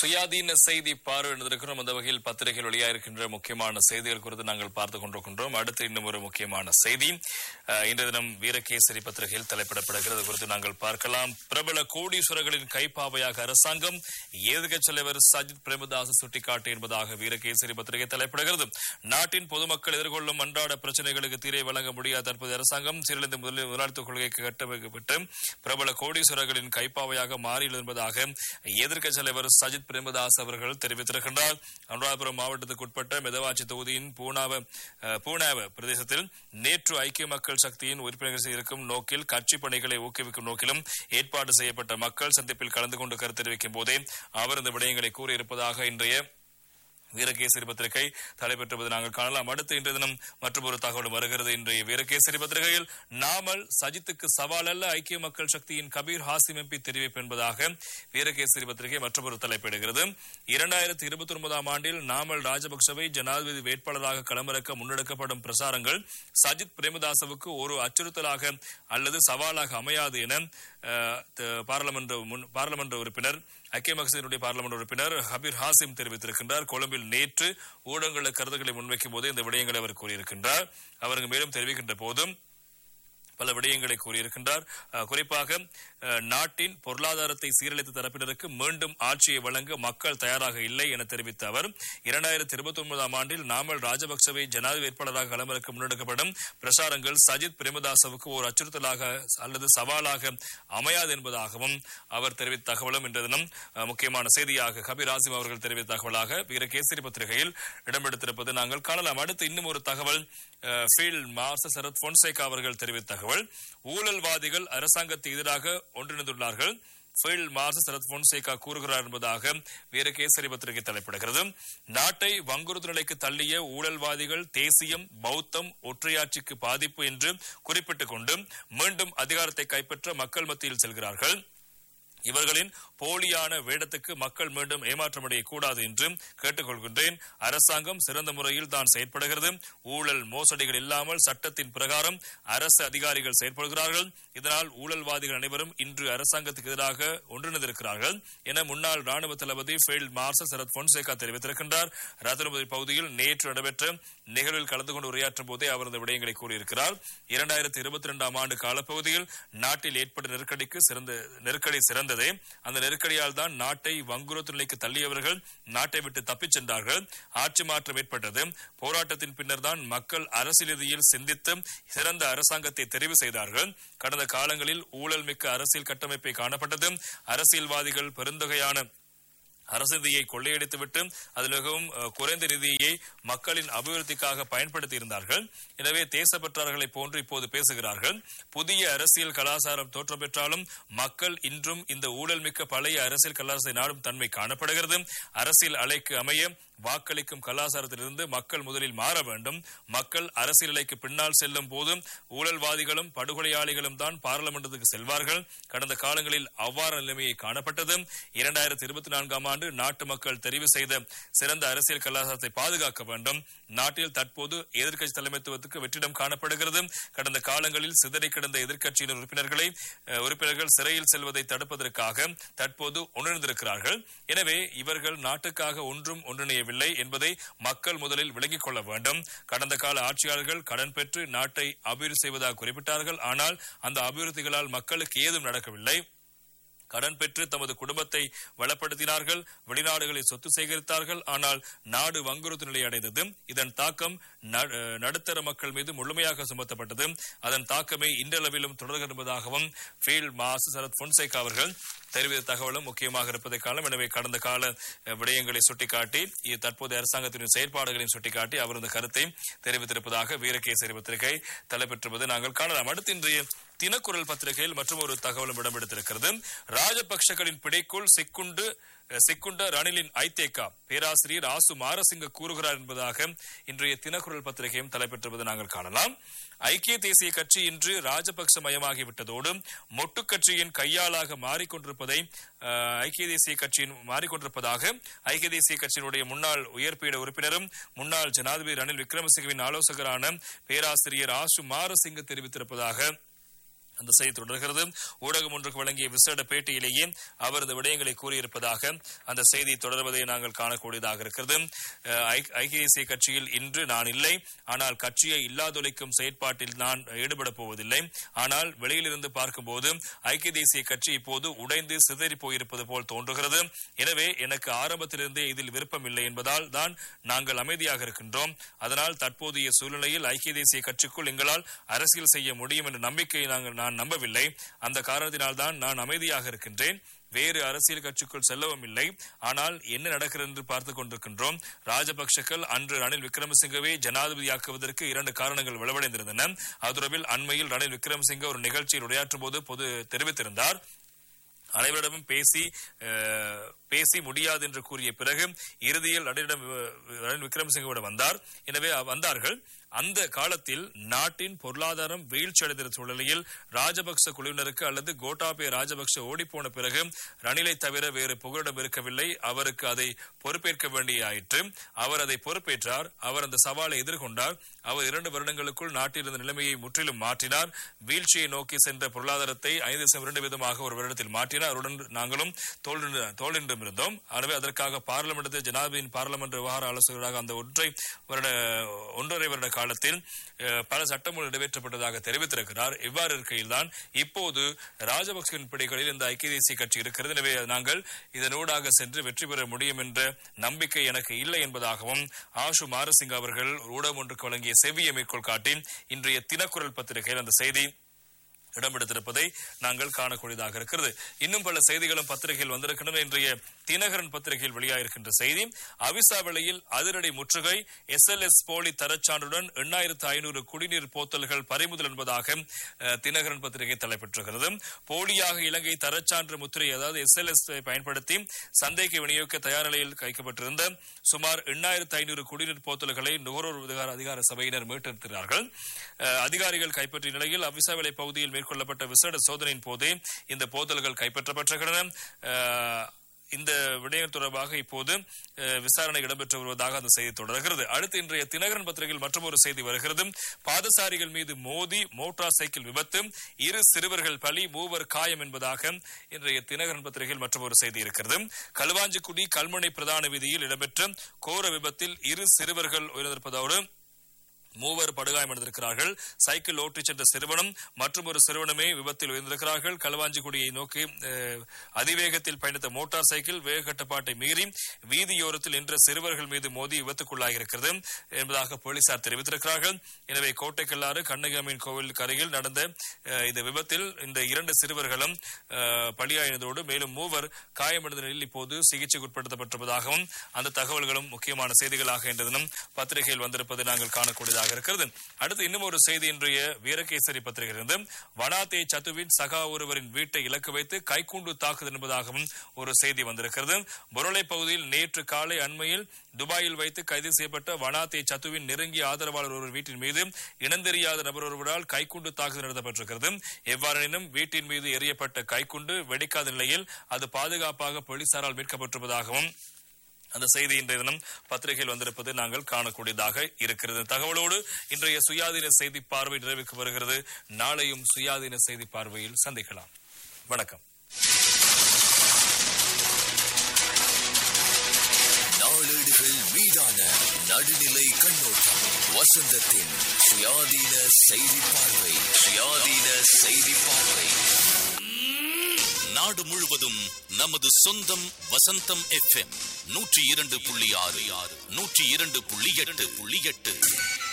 சுயாதீன செய்தி பார்வையிடுவதற்கும் அந்த வகையில் பத்திரிகைகள் வெளியாயிருக்கின்ற முக்கியமான செய்திகள் குறித்து நாங்கள் பார்த்துக் கொண்டிருக்கின்றோம் அடுத்து இன்னும் ஒரு முக்கியமான செய்தி அஹ், இன்றைய தினம் வீரகேசரி பத்திரிகையில் தலைப்பிடப்படுகிறது குறித்து நாங்கள் பார்க்கலாம் பிரபல கோடீஸ்வரர்களின் கைப்பாவையாக அரசாங்கம் எதிர்க்கட்சி தலைவர் சஜித் பிரேமதாஸ் சுட்டிக்காட்டு என்பதாக வீரகேசரி பத்திரிகை தலைப்பிடுகிறது நாட்டின் பொதுமக்கள் எதிர்கொள்ளும் அன்றாட பிரச்சனைகளுக்கு தீர்வை வழங்க முடியாத தற்போது அரசாங்கம் சீரழிந்த முதலில் முதலாளித்துவ கொள்கைக்கு கட்டமைக்கப்பட்டு பிரபல கோடீஸ்வரர்களின் கைப்பாவையாக மாறியுள்ளது என்பதாக எதிர்க்கட்சி தலைவர் சஜித் பிரேமதாஸ் அவர்கள் தெரிவித்திருக்கின்றார் அனுராதபுரம் மாவட்டத்துக்கு உட்பட்ட மெதவாச்சி தொகுதியின் பூனாவ அஹ், பூனாவ பிரதேசத்தில் நேற்று ஐக்கிய மக்கள் சக்தியின் உறுப்பினர்கள் இருக்கும் நோக்கில் கட்சி பணிகளை ஊக்குவிக்கும் நோக்கிலும் ஏற்பாடு செய்யப்பட்ட மக்கள் சந்திப்பில் கலந்து கொண்டு கருத்து தெரிவிக்கும் போதே அவர் இந்த விடயங்களை கூறியிருப்பதாக இன்றைய வீரகேசரி பத்திரிகை தலைப்பெற்றுவது நாங்கள் காணலாம் அடுத்து இன்றைய தினம் மற்றொரு தகவல் வருகிறது இன்றைய வீரகேசரி பத்திரிகையில் நாமல் சஜித்துக்கு சவால் அல்ல ஐக்கிய மக்கள் சக்தியின் கபீர் ஹாசிம் எம்பி தெரிவிப்பு என்பதாக வீரகேசரி பத்திரிகை மற்றொரு தலைப்பிடுகிறது இரண்டாயிரத்தி இருபத்தி ஒன்பதாம் ஆண்டில் நாமல் ராஜபக்சவை ஜனாதிபதி வேட்பாளராக களமிறக்க முன்னெடுக்கப்படும் பிரசாரங்கள் சஜித் பிரேமதாசவுக்கு ஒரு அச்சுறுத்தலாக அல்லது சவாலாக அமையாது என அஹ், த- பாராளுமன்ற முன் பாராளுமன்ற உறுப்பினர் ஐக்கிய மகசூலினுடைய பார்லமெண்ட் உறுப்பினர் ஹபீர் ஹாசிம் தெரிவித்திருக்கின்றார் கொழும்பில் நேற்று ஊடகங்களுக்கு கருத்துக்களை முன்வைக்கும் போது இந்த விடயங்களை அவர் கூறியிருக்கின்றார் அவருக்கு மேலும் தெரிவிக்கின்ற போதும் பல விடயங்களை கூறியிருக்கின்றார் அஹ், குறிப்பாக அஹ், நாட்டின் பொருளாதாரத்தை சீரழித்த தரப்பினருக்கு மீண்டும் ஆட்சியை வழங்க மக்கள் தயாராக இல்லை என தெரிவித்த அவர் இரண்டாயிரத்தி இருபத்தி ஒன்பதாம் ஆண்டில் நாமல் ராஜபக்சவை ஜனாதிபதி வேட்பாளராக களமிறக்க முன்னெடுக்கப்படும் பிரசாரங்கள் சஜித் பிரேமதாசவுக்கு ஒரு அச்சுறுத்தலாக அல்லது சவாலாக அமையாது என்பதாகவும் அவர் தெரிவித்த தகவலும் இன்று தினம் அஹ், முக்கியமான செய்தியாக கபீர் ஆசிம் அவர்கள் தெரிவித்த தகவலாக வீரகேசரி பத்திரிகையில் இடம்பெடுத்திருப்பது நாங்கள் காணலாம் அடுத்து இன்னும் ஒரு தகவல் அஹ், ஃபீல்ட் மார்சல் சரத் பொன்சேகா அவர்கள் தெரிவித்த தகவல் ஊழல்வாதிகள் அரசாங்கத்துக்கு எதிராக ஒன்றிணைந்துள்ளார்கள் ஃபீல்ட் மார்சல் சரத் பொன்சேகா கூறுகிறார் என்பதாக வீரகேசரி பத்திரிகை தலைப்பிடுகிறது நாட்டை வங்குறுத்து நிலைக்கு தள்ளிய ஊழல்வாதிகள் தேசியம் பௌத்தம் ஒற்றையாட்சிக்கு பாதிப்பு என்று குறிப்பிட்டுக் கொண்டு மீண்டும் அதிகாரத்தை கைப்பற்ற மக்கள் மத்தியில் செல்கிறார்கள் இவர்களின் போலியான வேடத்துக்கு மக்கள் மீண்டும் ஏமாற்றமடைய கூடாது என்று கேட்டுக்கொள்கின்றேன் அரசாங்கம் சிறந்த முறையில் தான் செயற்படுகிறது ஊழல் மோசடிகள் இல்லாமல் சட்டத்தின் பிரகாரம் அரசு அதிகாரிகள் செயற்படுகிறார்கள் இதனால் ஊழல்வாதிகள் அனைவரும் இன்று அரசாங்கத்துக்கு எதிராக ஒன்றிணைந்திருக்கிறார்கள் என முன்னாள் ராணுவ தளபதி ஃபீல்ட் மார்ஷல் சரத் பொன்சேகா தெரிவித்திருக்கின்றார் ரத்தினபுரி பகுதியில் நேற்று நடைபெற்ற நிகழ்வில் கலந்து கொண்டு உரையாற்றும் போதே அவர் இந்த விடயங்களை கூறியிருக்கிறார் இரண்டாயிரத்தி இருபத்தி இரண்டாம் ஆண்டு காலப்பகுதியில் நாட்டில் ஏற்பட்ட நெருக்கடிக்கு சிறந்த நெருக்கடி சிறந்ததே அந்த நெருக்கடியால் தான் நாட்டை வங்குரோத்து நிலைக்கு தள்ளியவர்கள் நாட்டை விட்டு தப்பிச் சென்றார்கள் ஆட்சி மாற்றம் ஏற்பட்டது போராட்டத்தின் பின்னர் தான் மக்கள் அரசியல் ரீதியில் சிந்தித்து சிறந்த அரசாங்கத்தை தெரிவு செய்தார்கள் கடந்த காலங்களில் ஊழல் மிக்க அரசியல் கட்டமைப்பை காணப்பட்டது அரசியல்வாதிகள் பெருந்தொகையான அரசு நிதியை கொள்ளையடித்துவிட்டு அதில் மிகவும் அஹ், குறைந்த நிதியை மக்களின் அபிவிருத்திக்காக பயன்படுத்தி இருந்தார்கள் எனவே தேசப்பற்றார்களை போன்று இப்போது பேசுகிறார்கள் புதிய அரசியல் கலாச்சாரம் தோற்றம் பெற்றாலும் மக்கள் இன்றும் இந்த ஊழல் மிக்க பழைய அரசியல் கலாச்சாரத்தை நாடும் தன்மை காணப்படுகிறது அரசியல் அலைக்கு அமைய வாக்களிக்கும் கலாச்சாரத்திலிருந்து மக்கள் முதலில் மாற வேண்டும் மக்கள் அரசியல் அலைக்கு பின்னால் செல்லும் போது ஊழல்வாதிகளும் படுகொலையாளிகளும் தான் பாராளுமன்றத்துக்கு செல்வார்கள் கடந்த காலங்களில் அவ்வாறு நிலைமையை காணப்பட்டது இரண்டாயிரத்தி இருபத்தி நான்காம் ஆண்டு நாட்டு மக்கள் தெரிவு செய்த சிறந்த அரசியல் கலாச்சாரத்தை பாதுகாக்க வேண்டும் நாட்டில் தற்போது எதிர்க்கட்சி தலைமைத்துவத்துக்கு வெற்றிடம் காணப்படுகிறது கடந்த காலங்களில் சிதறி கிடந்த எதிர்க்கட்சியின் உறுப்பினர்களை அஹ், உறுப்பினர்கள் சிறையில் செல்வதை தடுப்பதற்காக தற்போது ஒன்றிணைந்திருக்கிறார்கள் எனவே இவர்கள் நாட்டுக்காக ஒன்றும் ஒன்றிணையவில்லை என்பதை மக்கள் முதலில் விளங்கிக் கொள்ள வேண்டும் கடந்த கால ஆட்சியாளர்கள் கடன் பெற்று நாட்டை அபிவிருத்தி செய்வதாக குறிப்பிட்டார்கள் ஆனால் அந்த அபிவிருத்திகளால் மக்களுக்கு ஏதும் நடக்கவில்லை கடன் பெற்று தமது குடும்பத்தை வளப்படுத்தினார்கள் வெளிநாடுகளில் சொத்து சேகரித்தார்கள் ஆனால் நாடு வங்குறுத்து நிலை அடைந்தது இதன் தாக்கம் ந- அஹ் நடுத்தர மக்கள் மீது முழுமையாக சுமத்தப்பட்டது அதன் தாக்கமே இன்றளவிலும் தொடர்கிறது என்பதாகவும் ஃபீல்ட் மாசு சரத் பொன்சேகா அவர்கள் தெரிவித்த தகவலும் முக்கியமாக இருப்பதை காலம் எனவே கடந்த கால அஹ், விடயங்களை சுட்டிக்காட்டி இ- தற்போதைய அரசாங்கத்தின் செயற்பாடுகளையும் சுட்டிக்காட்டி அவர் இந்த கருத்தை தெரிவித்திருப்பதாக வீரகேசரி பத்திரிகை தலைப்பெற்றுவது நாங்கள் காணலாம் அடுத்து இன்றைய தினக்குரல் பத்திரிகையில் மற்றும் ஒரு தகவலும் இடம்பெடுத்திருக்கிறது ராஜபக்ஷகளின் பிடிக்குள் சிக்குண்டு அஹ், சிக்குண்ட ரணிலின் ஐதேகா பேராசிரியர் ஆசு மாரசிங்க கூறுகிறார் என்பதாக இன்றைய தினக்குரல் பத்திரிகையும் தலைப்பெற்றுவது நாங்கள் காணலாம் ஐக்கிய தேசிய கட்சி இன்று ராஜபக்ச மயமாகிவிட்டதோடு மொட்டு கட்சியின் கையாளாக மாறிக்கொண்டிருப்பதை அஹ், ஐக்கிய தேசிய கட்சியின் மாறிக்கொண்டிருப்பதாக ஐக்கிய தேசிய கட்சியினுடைய முன்னாள் உயர்பீட உறுப்பினரும் முன்னாள் ஜனாதிபதி ரணில் விக்ரமசிங்கவின் ஆலோசகரான பேராசிரியர் ஆசு மாரசிங்க தெரிவித்திருப்பதாக அந்த செய்தி தொடர்கிறது ஊடகம் ஒன்றுக்கு வழங்கிய விசேட பேட்டியிலேயே அவர் இந்த விடயங்களை கூறியிருப்பதாக அந்த செய்தி தொடர்வதை நாங்கள் காணக்கூடியதாக இருக்கிறது அஹ், ஐ- ஐக்கிய தேசிய கட்சியில் இன்று நான் இல்லை ஆனால் கட்சியை இல்லாதொழிக்கும் செயற்பாட்டில் நான் ஈடுபட போவதில்லை ஆனால் வெளியிலிருந்து பார்க்கும்போது ஐக்கிய தேசிய கட்சி இப்போது உடைந்து சிதறி போயிருப்பது போல் தோன்றுகிறது எனவே எனக்கு ஆரம்பத்திலிருந்தே இதில் விருப்பம் இல்லை என்பதால் தான் நாங்கள் அமைதியாக இருக்கின்றோம் அதனால் தற்போதைய சூழ்நிலையில் ஐக்கிய தேசிய கட்சிக்குள் எங்களால் அரசியல் செய்ய முடியும் என்ற நம்பிக்கையை நாங்கள் நான் நம்பவில்லை அந்த காரணத்தினால் தான் நான் அமைதியாக இருக்கின்றேன் வேறு அரசியல் கட்சிக்குள் செல்லவும் இல்லை ஆனால் என்ன நடக்கிறது என்று பார்த்துக் கொண்டிருக்கின்றோம் ராஜபக்ஷக்கள் அன்று ரணில் விக்ரமசிங்கவை ஜனாதிபதியாக்குவதற்கு இரண்டு காரணங்கள் விளவடைந்திருந்தன அது தொடர்பில் அண்மையில் ரணில் விக்ரமசிங்க ஒரு நிகழ்ச்சியில் உரையாற்றும் போது பொது தெரிவித்திருந்தார் அனைவரிடமும் பேசி அஹ், பேசி முடியாது என்று கூறிய பிறகு இறுதியில் ரணிலிடம் அஹ், ரணில் விக்ரமசிங்கவிடம் வந்தார் எனவே அவ- வந்தார்கள் அந்த காலத்தில் நாட்டின் பொருளாதாரம் வீழ்ச்சியடைந்த சூழ்நிலையில் ராஜபக்ச குழுவினருக்கு அல்லது கோட்டாபய ராஜபக்ச ஓடிப்போன பிறகு ரணிலை தவிர வேறு புகலிடம் இருக்கவில்லை அவருக்கு அதை பொறுப்பேற்க வேண்டிய ஆயிற்று அவர் அதை பொறுப்பேற்றார் அவர் அந்த சவாலை எதிர்கொண்டார் அவர் இரண்டு வருடங்களுக்குள் நாட்டில் இருந்த நிலைமையை முற்றிலும் மாற்றினார் வீழ்ச்சியை நோக்கி சென்ற பொருளாதாரத்தை ஐந்து தசம் இரண்டு விதமாக ஒரு வருடத்தில் மாற்றினார் அவருடன் நாங்களும் தோல்நின்று- தோல்நின்றும் இருந்தோம் எனவே அதற்காக பார்லிமெண்டத்தில் ஜனாதிபதியின் பார்லிமெண்ட் விவகார ஆலோசகராக அந்த ஒன்றை வருட ஒன்றரை வருட காலத்தில் அஹ், பல சட்டங்கள் நிறைவேற்றப்பட்டதாக தெரிவித்திருக்கிறார் இவ்வாறு இருக்கையில் தான் இப்போது ராஜபக்சவின் பிடிகளில் இந்த ஐக்கிய தேசிய கட்சி இருக்கிறது எனவே நாங்கள் இதனூடாக சென்று வெற்றி பெற முடியும் என்ற நம்பிக்கை எனக்கு இல்லை என்பதாகவும் ஆஷு மாரசிங்க அவர்கள் ஊடகம் ஒன்றுக்கு வழங்கிய செவியை மேற்கோள் காட்டி இன்றைய தினக்குரல் பத்திரிகையில் அந்த செய்தி இடம்பெடுத்திருப்பதை நாங்கள் காணக்கூடியதாக இருக்கிறது இன்னும் பல செய்திகளும் பத்திரிகையில் வந்திருக்கின்றன இன்றைய தினகரன் பத்திரிகையில் வெளியாகிருக்கின்ற செய்தி அவிசா விலையில் அதிரடி முற்றுகை எஸ்எல்எஸ் போலி தரச்சான்றுடன் எண்ணாயிரத்து ஐநூறு குடிநீர் போத்தல்கள் பறிமுதல் என்பதாக அஹ், தினகரன் பத்திரிகை தலைப்பெற்றுகிறது போலியாக இலங்கை தரச்சான்று முத்திரை அதாவது எஸ்எல்எஸ் பயன்படுத்தி சந்தைக்கு விநியோகிக்க தயார் நிலையில் வைக்கப்பட்டிருந்த சுமார் எண்ணாயிரத்து ஐநூறு குடிநீர் போத்தல்களை நுகர்வோர் அதிகார அதிகார சபையினர் மீட்டிருக்கிறார்கள் அஹ், அதிகாரிகள் கைப்பற்றிய நிலையில் அவிசாவிலை பகுதியில் மேற்கொள்ளப்பட்ட விசேட சோதனையின் போதே இந்த போத்தல்கள் கைப்பற்றப்பட்டிருக்கின்றன அஹ், இந்த விடயம் தொடர்பாக இப்போது அஹ், விசாரணை இடம்பெற்று வருவதாக அந்த செய்தி தொடர்கிறது அடுத்து இன்றைய தினகரன் பத்திரிகையில் மற்றொரு செய்தி வருகிறது பாதசாரிகள் மீது மோதி மோட்டார் சைக்கிள் விபத்து இரு சிறுவர்கள் பலி மூவர் காயம் என்பதாக இன்றைய தினகரன் பத்திரிகையில் மற்றொரு செய்தி இருக்கிறது களுவாஞ்சிக்குடி கல்முனை பிரதான வீதியில் இடம்பெற்ற கோர விபத்தில் இரு சிறுவர்கள் உயிரிழந்திருப்பதோடு மூவர் படுகாயமடைந்திருக்கிறார்கள் சைக்கிள் ஓட்டிச் சென்ற சிறுவனும் மற்றும் ஒரு சிறுவனுமே விபத்தில் உயர்ந்திருக்கிறார்கள் களவாஞ்சிக்குடியை நோக்கி அஹ், அதிவேகத்தில் பயணித்த மோட்டார் சைக்கிள் வேக கட்டுப்பாட்டை மீறி வீதியோரத்தில் நின்ற சிறுவர்கள் மீது மோதி விபத்துக்குள்ளாகியிருக்கிறது என்பதாக போலீசார் தெரிவித்திருக்கிறார்கள் எனவே கோட்டைக்கல்லாறு கண்ணகியம்மன் கோவிலுக்கு அருகில் நடந்த அஹ், இந்த விபத்தில் இந்த இரண்டு சிறுவர்களும் அஹ், பலியாயினதோடு மேலும் மூவர் காயமடைந்த நிலையில் இப்போது சிகிச்சைக்கு உட்படுத்தப்பட்டிருப்பதாகவும் அந்த தகவல்களும் முக்கியமான செய்திகளாக இன்று தினம் பத்திரிகையில் வந்திருப்பதை நாங்கள் காணக்கூடியதாக இருக்கிறது அடுத்து இன்னும் ஒரு செய்தி இன்றைய வீரகேசரி பத்திரிகையிலிருந்து வனாதே சத்துவின் சகா ஒருவரின் வீட்டை இலக்கு வைத்து கைக்குண்டு தாக்குதல் என்பதாகவும் ஒரு செய்தி வந்திருக்கிறது பொருளை பகுதியில் நேற்று காலை அண்மையில் துபாயில் வைத்து கைது செய்யப்பட்ட வனாதே சத்துவின் நெருங்கிய ஆதரவாளர் ஒருவர் வீட்டின் மீது இனந்தெரியாத நபர் ஒருவரால் கைக்குண்டு தாக்குதல் நடத்தப்பட்டிருக்கிறது எவ்வாறெனினும் வீட்டின் மீது எரியப்பட்ட கைக்குண்டு வெடிக்காத நிலையில் அது பாதுகாப்பாக போலீசாரால் மீட்கப்பட்டிருப்பதாகவும் அந்த செய்தி இன்றைய தினம் பத்திரிகையில் வந்திருப்பது நாங்கள் காணக்கூடியதாக இருக்கிறது தகவலோடு இன்றைய சுயாதீன செய்தி பார்வை நிறைவுக்கு வருகிறது நாளையும் சுயாதீன செய்தி பார்வையில் சந்திக்கலாம் வணக்கம் நாளேடுகள் மீதான நடுநிலை கண்ணோட்டம் வசந்தத்தின் சுயாதீன செய்தி பார்வை சுயாதீன செய்தி பார்வை நாடு முழுவதும் நமது சொந்தம் வசந்தம் எஃப்எம் நூற்றி இரண்டு புள்ளி ஆறு ஆறு நூற்றி இரண்டு புள்ளி எட்டு புள்ளி எட்டு